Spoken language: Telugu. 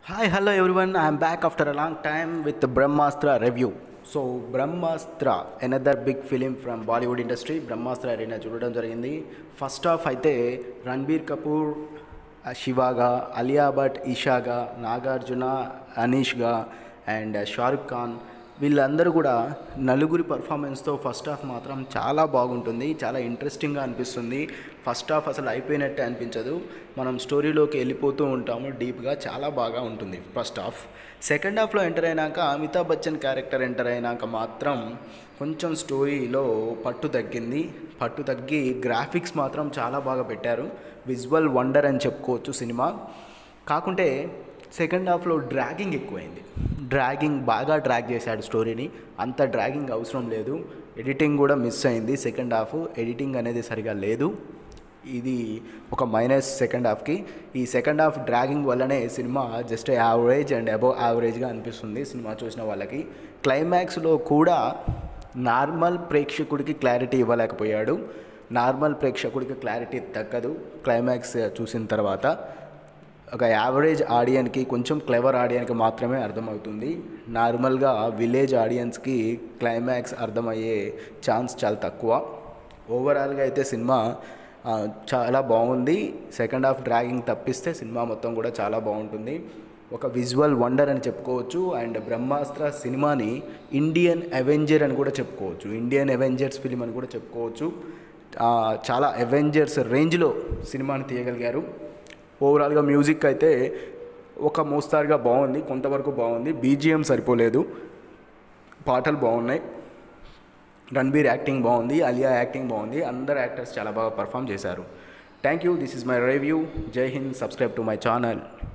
Hi, hello everyone. I'm back after a long time with the Brahmastra review. So Brahmastra another big film from Bollywood industry Brahmastra అరేనా చూడడం జరిగింది ఫస్ట్ హాఫ్ అయితే రణబీర్ కపూర్ ఆ, శివాగా అలియా భట్ ఈషాగా నాగార్జున అనీష్గా అండ్ షారుఖ్ ఖాన్ వీళ్ళందరూ కూడా నలుగురి పర్ఫార్మెన్స్తో ఫస్ట్ హాఫ్ మాత్రం చాలా బాగుంటుంది చాలా ఇంట్రెస్టింగ్గా అనిపిస్తుంది ఫస్ట్ హాఫ్ అసలు అయిపోయినట్టే అనిపించదు మనం స్టోరీలోకి వెళ్ళిపోతూ ఉంటాము డీప్గా చాలా బాగా ఉంటుంది ఫస్ట్ హాఫ్ సెకండ్ హాఫ్లో ఎంటర్ అయినాక అమితాబ్ బచ్చన్ క్యారెక్టర్ ఎంటర్ అయినాక మాత్రం కొంచెం స్టోరీలో పట్టు తగ్గింది పట్టు తగ్గి గ్రాఫిక్స్ మాత్రం చాలా బాగా పెట్టారు విజువల్ వండర్ అని చెప్పుకోవచ్చు సినిమా కాకుంటే సెకండ్ హాఫ్లో డ్రాగింగ్ ఎక్కువైంది డ్రాగింగ్ బాగా డ్రాగ్ చేశాడు స్టోరీని అంత డ్రాగింగ్ అవసరం లేదు ఎడిటింగ్ కూడా మిస్ అయింది సెకండ్ హాఫ్ ఎడిటింగ్ అనేది సరిగా లేదు ఇది ఒక మైనస్ సెకండ్ హాఫ్కి ఈ సెకండ్ హాఫ్ డ్రాగింగ్ వల్లనే cinema just average and above యావరేజ్గా అనిపిస్తుంది సినిమా చూసిన వాళ్ళకి క్లైమాక్స్లో కూడా నార్మల్ ప్రేక్షకుడికి క్లారిటీ ఇవ్వలేకపోయాడు నార్మల్ ప్రేక్షకుడికి క్లారిటీ తగ్గదు క్లైమాక్స్ చూసిన తర్వాత ఒక యావరేజ్ ఆడియన్కి కొంచెం క్లెవర్ ఆడియన్కి మాత్రమే అర్థమవుతుంది నార్మల్గా విలేజ్ ఆడియన్స్కి క్లైమాక్స్ అర్థమయ్యే ఛాన్స్ చాలా తక్కువ ఓవరాల్గా అయితే సినిమా ఆ, చాలా బాగుంది సెకండ్ హాఫ్ డ్రాగింగ్ తప్పిస్తే సినిమా మొత్తం కూడా చాలా బాగుంటుంది ఒక విజువల్ వండర్ అని చెప్పుకోవచ్చు అండ్ బ్రహ్మాస్త్ర సినిమాని ఇండియన్ అవెంజర్ అని కూడా చెప్పుకోవచ్చు ఇండియన్ అవెంజర్స్ ఫిలిం అని కూడా చెప్పుకోవచ్చు ఆ, చాలా అవెంజర్స్ రేంజ్లో సినిమాని తీయగలిగారు ఓవరాల్గా మ్యూజిక్ అయితే ఒక మోస్తారుగా బాగుంది కొంతవరకు బాగుంది బీజిఎం సరిపోలేదు పాటలు బాగున్నాయి రణబీర్ యాక్టింగ్ బాగుంది అలియా యాక్టింగ్ బాగుంది అందరు యాక్టర్స్ చాలా బాగా పర్ఫామ్ చేశారు thank you this is my review Jai Hind subscribe to my channel